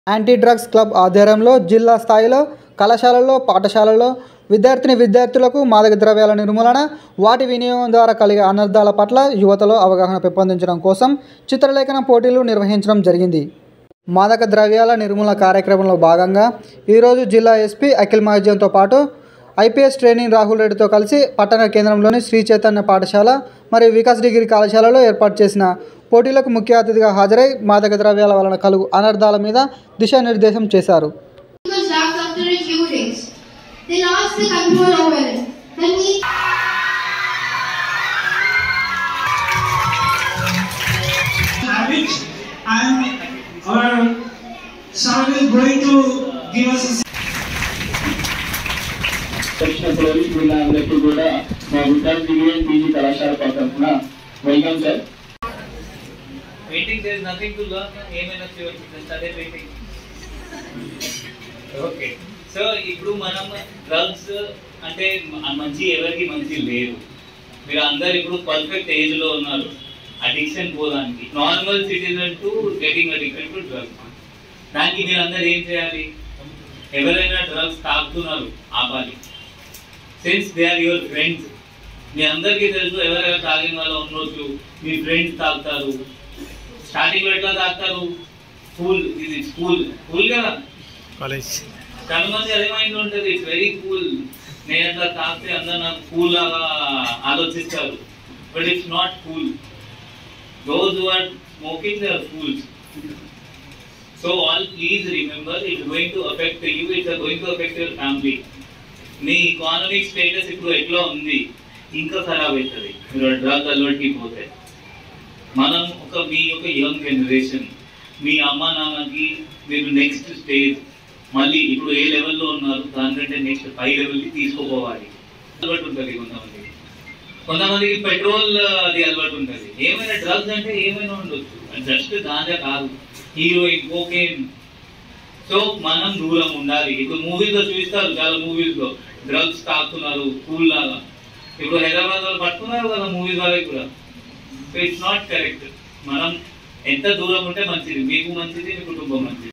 Anti drugs club ఆధ్వర్యంలో జిల్లా స్థాయిలో కళాశాలల్లో పాఠశాలల్లో విద్యార్థిని విద్యార్థులకు మాదక ద్రవ్యాల నిర్మూలన వాటి వినియోగం ద్వారా కలిగే అనర్థాల పట్ల యువతలో అవగాహన పెంపొందించడం కోసం చిత్రలేఖన పోటీలు నిర్వహించడం జరిగింది మాదక ద్రవ్యాల నిర్మూలన కార్యక్రమంలో భాగంగా ఈరోజు జిల్లా ఎస్పీ అఖిల్ మహాజన్తో పాటు ఐపీఎస్ ట్రైనింగ్ రాహుల్ రెడ్డితో కలిసి పట్టణ కేంద్రంలోని శ్రీ చైతన్య పాఠశాల మరియు వికాస్ డిగ్రీ కళాశాలలో ఏర్పాటు చేసిన పోటీలకు ముఖ్య అతిథిగా హాజరై మాదక ద్రవ్యాల వలన కలుగు అనర్థాల మీద దిశానిర్దేశం చేశారు was wrapped after a few days. They lost the control over it. And we habit and our son is going to give us a వచ్చినప్పుడు వీళ్ళందరికీ కూడా మా విద్యార్థి డిగ్రీ అండ్ పీజీ కళాశాల తరఫున welcome sir Waiting, there is nothing to learn. ఏమైనా చేయవచ్చు just అదే waiting. ఓకే సో ఇప్పుడు మనం డ్రగ్స్ అంటే మ- మంచి ఎవరికి మంచి లేదు మీరు అందరు ఇప్పుడు పర్ఫెక్ట్ ఏజ్ లో ఉన్నారు అడిక్షన్ పోదానికి normal citizen to getting addicted to drugs దానికి మీరు అందరు ఏం చేయాలి ఎవరైనా డ్రగ్స్ తాగుతున్నారు ఆపాలి since they are your friends మీ అందరికీ తెలుసు ఎవరెవరు తాగిన వాళ్ళు ఉండొచ్చు మీ ఫ్రెండ్స్ తాగుతారు స్టార్టింగ్ లో ఎట్లా తాగుతారు స్కూల్ ఇది స్కూల్ స్కూల్ కదా కాలేజ్ చాలా మంది అదే మైండ్ ఉంటుంది ఇట్స్ వెరీ కూల్ నేను అట్లా తాగితే అందరు నాకు కూల్ లాగా ఆలోచిస్తారు but it's not cool those who are smoking they are fools so all please remember it's going to affect you it's going to affect your family మీ economic status ఇప్పుడు ఎట్లా ఉంది ఇంకా ఖరాబ్ అవుతుంది మీరు డ్రగ్ అలవాటుకి పోతే మనం ఒక మీ యొక్క యంగ్ జనరేషన్ మీ అమ్మ నాన్నకి మీరు నెక్స్ట్ స్టేజ్ మళ్ళీ ఇప్పుడు ఏ లెవెల్లో ఉన్నారు దానికంటే నెక్స్ట్ పై లెవెల్కి తీసుకుపోవాలి అలవాటు ఉంటుంది కొంతమందికి కొంతమందికి పెట్రోల్ అది అలవాటు ఉంటుంది ఏమైనా డ్రగ్స్ అంటే ఏమైనా ఉండొచ్చు జస్ట్ గాంజా కాదు హీరోయిన్ కోకేన్ సో మనం దూరం ఉండాలి ఇప్పుడు మూవీస్ లో చూపిస్తారు చాలా మూవీస్ లో డ్రగ్స్ తాకుతున్నారు కూల్ లాగా ఇప్పుడు హైదరాబాద్ వాళ్ళు పట్టుకున్నారు కదా మూవీస్ వాళ్ళకి కూడా సో ఇట్స్ నాట్ కరెక్ట్ మనం ఎంత దూరం ఉంటే మంచిది మీకు మంచిది మీ కుటుంబం మంచిది